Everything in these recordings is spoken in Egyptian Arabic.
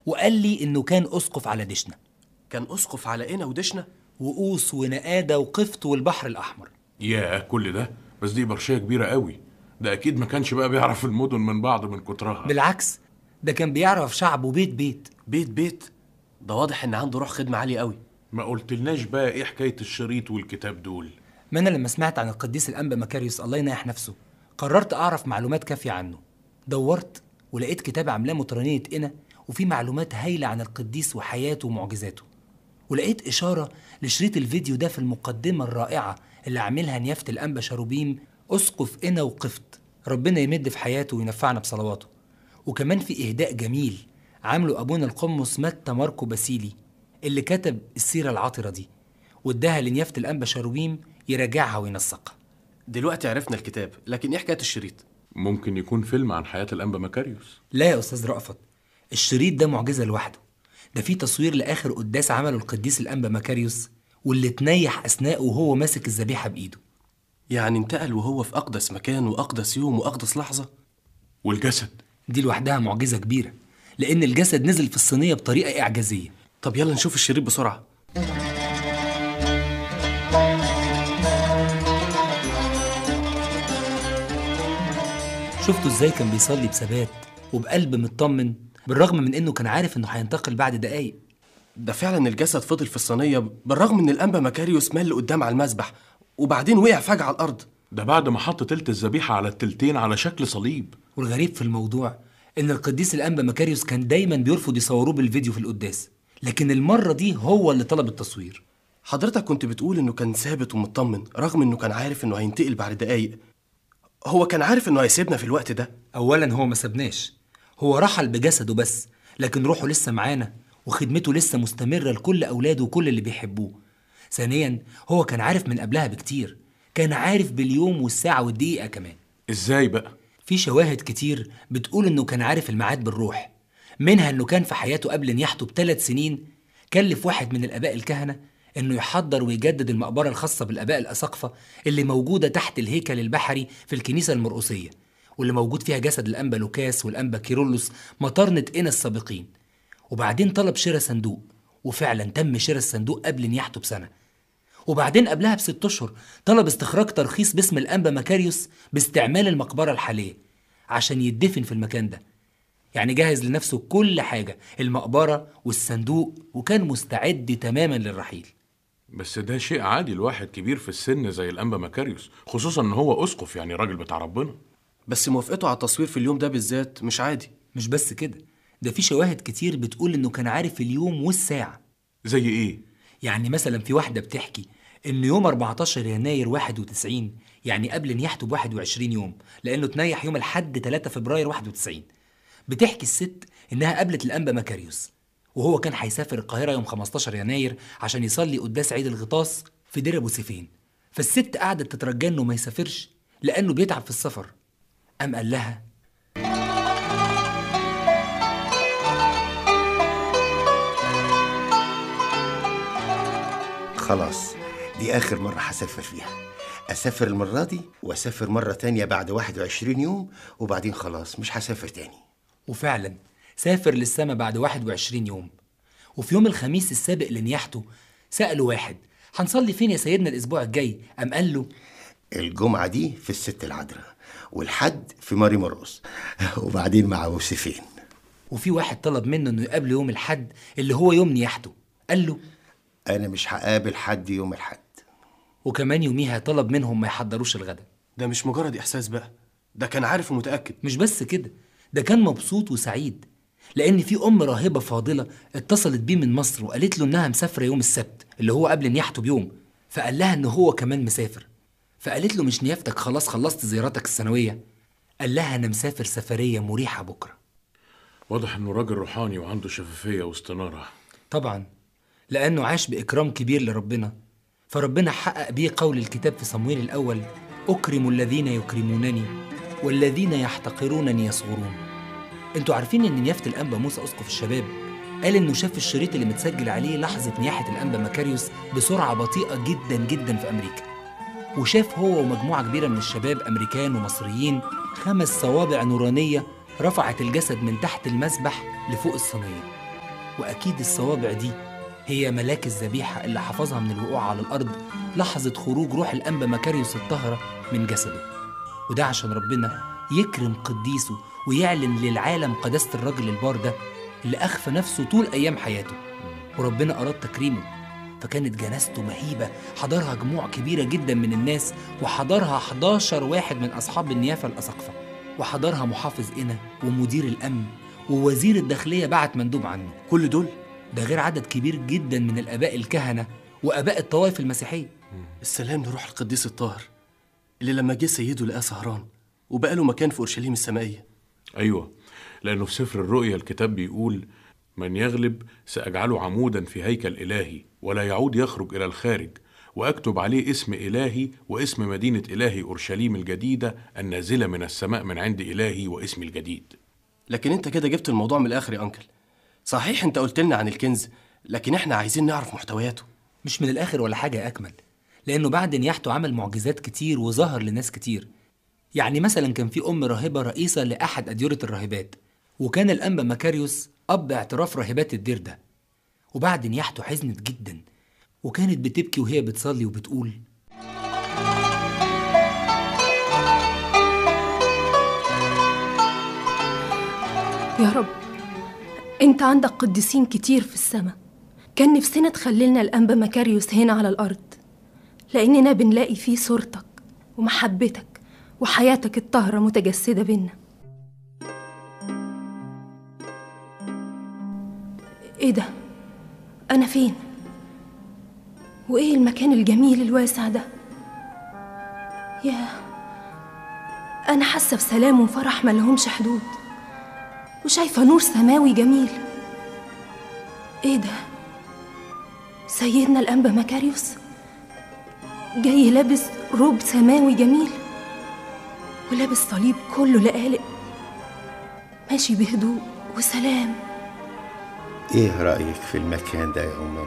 وقال لي إنه كان أسقف على دشنا كان اسقف على قنا ودشنا وقوس ونقادة وقفط والبحر الأحمر ياه كل ده بس دي برشيه كبيره قوي ده اكيد ما كانش بقى بيعرف المدن من بعض من كترها بالعكس ده كان بيعرف شعبه بيت بيت بيت بيت ده واضح ان عنده روح خدمه عاليه قوي ما قلتلناش بقى ايه حكايه الشريط والكتاب دول ما أنا لما سمعت عن القديس الأنبا مكاريوس الله ينيح نفسه قررت أعرف معلومات كافية عنه دورت ولقيت كتاب عاملاه مطرانية قنا وفيه معلومات هايلة عن القديس وحياته ومعجزاته ولقيت إشارة لشريط الفيديو ده في المقدمة الرائعة اللي عاملها نيافة الأنبا شاروبيم أسقف قنا وقفط ربنا يمد في حياته وينفعنا بصلواته وكمان في إهداء جميل عامله أبونا القمص متى ماركو باسيلي اللي كتب السيرة العطرة دي واداها لنيافة الأنبا شاروبيم يراجعها وينسقها دلوقتي عرفنا الكتاب لكن ايه حكايه الشريط ممكن يكون فيلم عن حياه الانبا مكاريوس لا يا أستاذ رأفت الشريط ده معجزة لوحده ده فيه تصوير لآخر قداس عمله القديس الأنبا مكاريوس واللي تنيح أثناءه وهو ماسك الذبيحة بإيده يعني انتقل وهو في اقدس مكان واقدس يوم واقدس لحظه والجسد دي لوحدها معجزة كبيرة لأن الجسد نزل في الصينية بطريقة إعجازية طب يلا نشوف الشريط بسرعه شفتوا إزاي كان بيصلي بثبات وبقلب مطمن بالرغم من إنه كان عارف إنه هينتقل بعد دقايق ده فعلا الجسد فضل في الصينيه بالرغم ان الانبا مكاريوس مال قدام على المذبح وبعدين وقع فجاه على الارض ده بعد ما حط تلت الذبيحه على التلتين على شكل صليب والغريب في الموضوع إن القديس الأنبا مكاريوس كان دايما بيرفض يصوروه بالفيديو في القداس لكن المرة دي هو اللي طلب التصوير حضرتك كنت بتقول انه كان ثابت ومطمن رغم انه كان عارف انه هينتقل بعد دقايق هو كان عارف انه هيسيبنا في الوقت ده أولا هو ما سابناش هو رحل بجسده بس لكن روحه لسه معانا وخدمته لسه مستمرة لكل أولاده وكل اللي بيحبوه ثانيا هو كان عارف من قبلها بكتير كان عارف باليوم والساعة والدقيقة كمان ازاي بقى في شواهد كتير بتقول إنه كان عارف الميعاد بالروح منها إنه كان في حياته قبل نياحته بثلاث سنين كلف واحد من الآباء الكهنة إنه يحضر ويجدد المقبرة الخاصة بالآباء الأساقفة اللي موجودة تحت الهيكل البحري في الكنيسة المرقسية واللي موجود فيها جسد الأنبا لوكاس والأنبا كيرلس مطارنة إنا السابقين وبعدين طلب شراء صندوق وفعلا تم شراء الصندوق قبل نياحته بسنة وبعدين قبلها بست أشهر طلب استخراج ترخيص باسم الأنبا مكاريوس باستعمال المقبرة الحالية عشان يدفن في المكان ده يعني جهز لنفسه كل حاجة المقبرة والصندوق وكان مستعد تماما للرحيل بس ده شيء عادي الواحد كبير في السن زي الانبا مكاريوس خصوصا ان هو اسقف يعني راجل بتاع ربنا بس موافقته على التصوير في اليوم ده بالذات مش عادي مش بس كده ده في شواهد كتير بتقول انه كان عارف اليوم والساعة زي ايه يعني مثلا في واحدة بتحكي إن يوم 14 يناير 91 يعني قبل نياحته ب 21 يوم لأنه تنيح يوم الحد 3 فبراير 91 بتحكي الست إنها قابلت الأنبا مكاريوس وهو كان هيسافر القاهرة يوم 15 يناير عشان يصلي قداس عيد الغطاس في دير أبو سيفين فالست قعدت تترجى إنه ما يسافرش لأنه بيتعب في السفر قام قال لها خلاص دي آخر مرة هسافر فيها أسافر المرة دي وأسافر مرة تانية بعد 21 يوم وبعدين خلاص مش هسافر تاني وفعلا سافر للسما بعد 21 يوم وفي يوم الخميس السابق لنياحته سأله واحد هنصلي فين يا سيدنا الأسبوع الجاي قام قال له الجمعة دي في الست العذراء والحد في ماري مرقص وبعدين مع يوسفين وفي واحد طلب منه انه يقابله يوم الحد اللي هو يوم نياحته قال له أنا مش هقابل حد يوم الحد وكمان يوميها طلب منهم ما يحضروش الغدا ده مش مجرد احساس بقى ده كان عارف ومتاكد مش بس كده ده كان مبسوط وسعيد لان في ام راهبه فاضله اتصلت بيه من مصر وقالت له انها مسافره يوم السبت اللي هو قبل نياحته بيوم فقال لها ان هو كمان مسافر فقالت له مش نيافتك خلاص خلصت زياراتك السنويه قال لها انا مسافر سفريه مريحه بكره واضح انه راجل روحاني وعنده شفافيه واستناره طبعا لأنه عاش بإكرام كبير لربنا فربنا حقق بيه قول الكتاب في صمويل الأول أكرم الذين يكرمونني والذين يحتقرونني يصغرون انتوا عارفين ان نيافة الأنبا موسى أسقف الشباب قال انه شاف الشريط اللي متسجل عليه لحظة نياحة الأنبا مكاريوس بسرعة بطيئة جدا جدا في أمريكا وشاف هو ومجموعة كبيرة من الشباب أمريكان ومصريين خمس صوابع نورانية رفعت الجسد من تحت المسبح لفوق الصينية وأكيد الصوابع دي هي ملاك الذبيحة اللي حفظها من الوقوع على الأرض لحظة خروج روح الأنبا مكاريوس الطاهرة من جسده وده عشان ربنا يكرم قديسه ويعلن للعالم قداسة الراجل البار ده اللي أخفى نفسه طول أيام حياته وربنا أراد تكريمه فكانت جنازته مهيبة حضرها جموع كبيرة جدا من الناس وحضرها 11 واحد من أصحاب النيافة الأساقفة وحضرها محافظ إنا ومدير الأمن ووزير الداخلية بعت مندوب عنه كل دول ده غير عدد كبير جدا من الآباء الكهنة وآباء الطوائف المسيحية السلام لروح القديس الطاهر اللي لما جه سيده لقاه سهران وبقى له مكان في اورشليم السمائيه أيوة لأنه في سفر الرؤيا الكتاب بيقول من يغلب سأجعله عمودا في هيكل إلهي ولا يعود يخرج إلى الخارج وأكتب عليه اسم إلهي واسم مدينة إلهي أورشليم الجديدة النازلة من السماء من عند إلهي واسمي الجديد لكن انت كده جبت الموضوع من الاخر يا انكل صحيح انت قلت لنا عن الكنز لكن احنا عايزين نعرف محتوياته مش من الآخر ولا حاجة أكمل لأنه بعد نياحته عمل معجزات كتير وظهر لناس كتير يعني مثلا كان في أم راهبة رئيسة لأحد أديرة الراهبات وكان الأنبا مكاريوس أب اعتراف راهبات الدير ده وبعد نياحته حزنت جدا وكانت بتبكي وهي بتصلي وبتقول يا رب انت عندك قديسين كتير في السماء كان نفسنا تخللنا الأنبا مكاريوس هنا على الأرض لأننا بنلاقي فيه صورتك ومحبتك وحياتك الطاهرة متجسدة بينا ايه ده أنا فين وإيه المكان الجميل الواسع ده ياه أنا حاسة بسلام وفرح ملهمش حدود وشايفة نور سماوي جميل ايه ده سيدنا الأنبا مكاريوس جاي لابس روب سماوي جميل ولابس صليب كله لقالق ماشي بهدوء وسلام ايه رأيك في المكان ده يا أمنا؟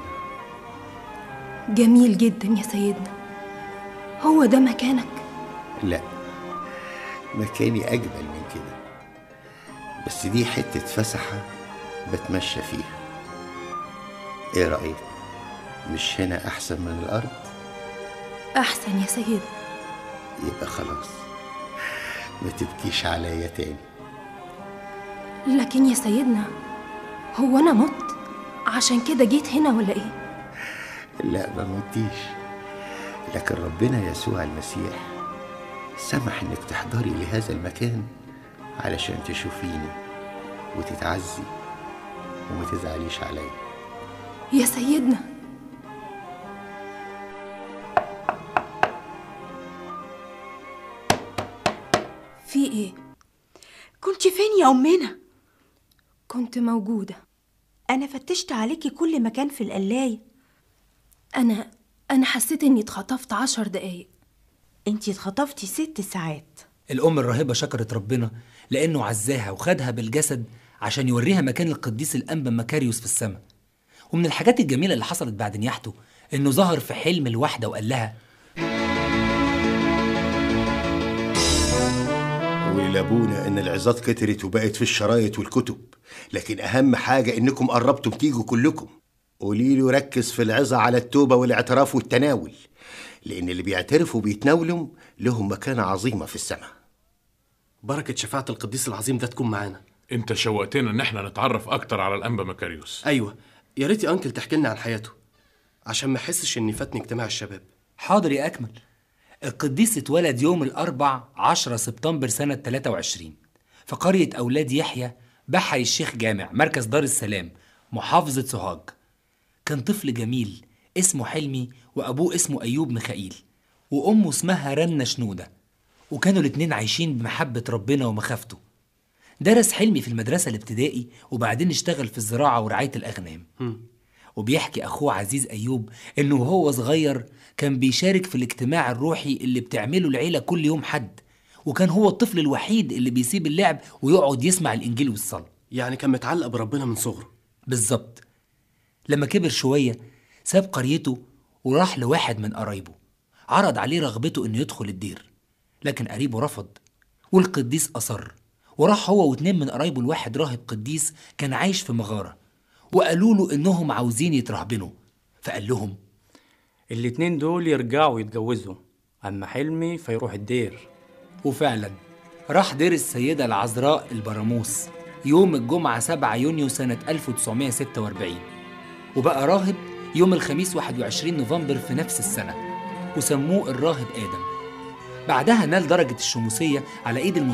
جميل جدا يا سيدنا هو ده مكانك لا مكاني أجمل من كده بس دي حتة فسحة بتمشى فيها ايه رأيك؟ مش هنا أحسن من الأرض؟ أحسن يا سيدنا يبقى خلاص ما تبكيش عليا تاني لكن يا سيدنا هو أنا مت عشان كده جيت هنا ولا إيه؟ لا ما متيش لكن ربنا يسوع المسيح سمح انك تحضري لهذا المكان علشان تشوفيني وتتعزي وما تزعليش عليا يا سيدنا في إيه؟ كنت فين يا أمنا؟ كنت موجودة أنا فتشت عليكي كل مكان في القلاية أنا أنا حسيت إني اتخطفت عشر دقايق انتي اتخطفتي ست ساعات الأم الراهبة شكرت ربنا لأنه عزاها وخدها بالجسد عشان يوريها مكان القديس الأنبا مكاريوس في السماء ومن الحاجات الجميلة اللي حصلت بعد نياحته إنه ظهر في حلم الواحدة وقال لها ولابونا ان العظات كترت وبقت في الشرايط والكتب لكن اهم حاجة انكم قربتم تيجوا كلكم قولي له ركز في العظة على التوبة والاعتراف والتناول لان اللي بيعترفوا وبيتناولوا لهم مكانة عظيمة في السماء بركه شفاعه القديس العظيم ده تكون معانا أنت شوقتنا إن إحنا نتعرف أكتر على الأنبا مكاريوس ايوه يا ريت يا انكل تحكي لنا عن حياته عشان ما احسش اني فاتني اجتماع الشباب حاضر يا أكمل القديس اتولد يوم الأربع 10 سبتمبر سنة 23 في قرية أولاد يحيى بحري الشيخ جامع مركز دار السلام محافظة سوهاج كان طفل جميل اسمه حلمي وأبوه اسمه أيوب ميخائيل وأمه اسمها رنة شنودة وكانوا الاتنين عايشين بمحبة ربنا ومخافته درس حلمي في المدرسة الابتدائي وبعدين اشتغل في الزراعة ورعاية الأغنام وبيحكي أخوه عزيز أيوب إنه وهو صغير كان بيشارك في الاجتماع الروحي اللي بتعمله العيلة كل يوم حد وكان هو الطفل الوحيد اللي بيسيب اللعب ويقعد يسمع الإنجيل والصلاة يعني كان متعلق بربنا من صغره بالظبط لما كبر شوية ساب قريته وراح لواحد من قرايبه عرض عليه رغبته إنه يدخل الدير لكن قريبه رفض والقديس أصر وراح هو واتنين من قرايبه لواحد راهب قديس كان عايش في مغارة وقالوا له إنهم عاوزين يترهبنوا فقال لهم الاتنين دول يرجعوا يتجوزوا أما حلمي فيروح الدير وفعلا راح دير السيدة العذراء البراموس يوم الجمعة 7 يونيو سنة 1946 وبقى راهب يوم الخميس 21 نوفمبر في نفس السنة وسموه الراهب آدم بعدها نال درجة الشموسية على إيد الم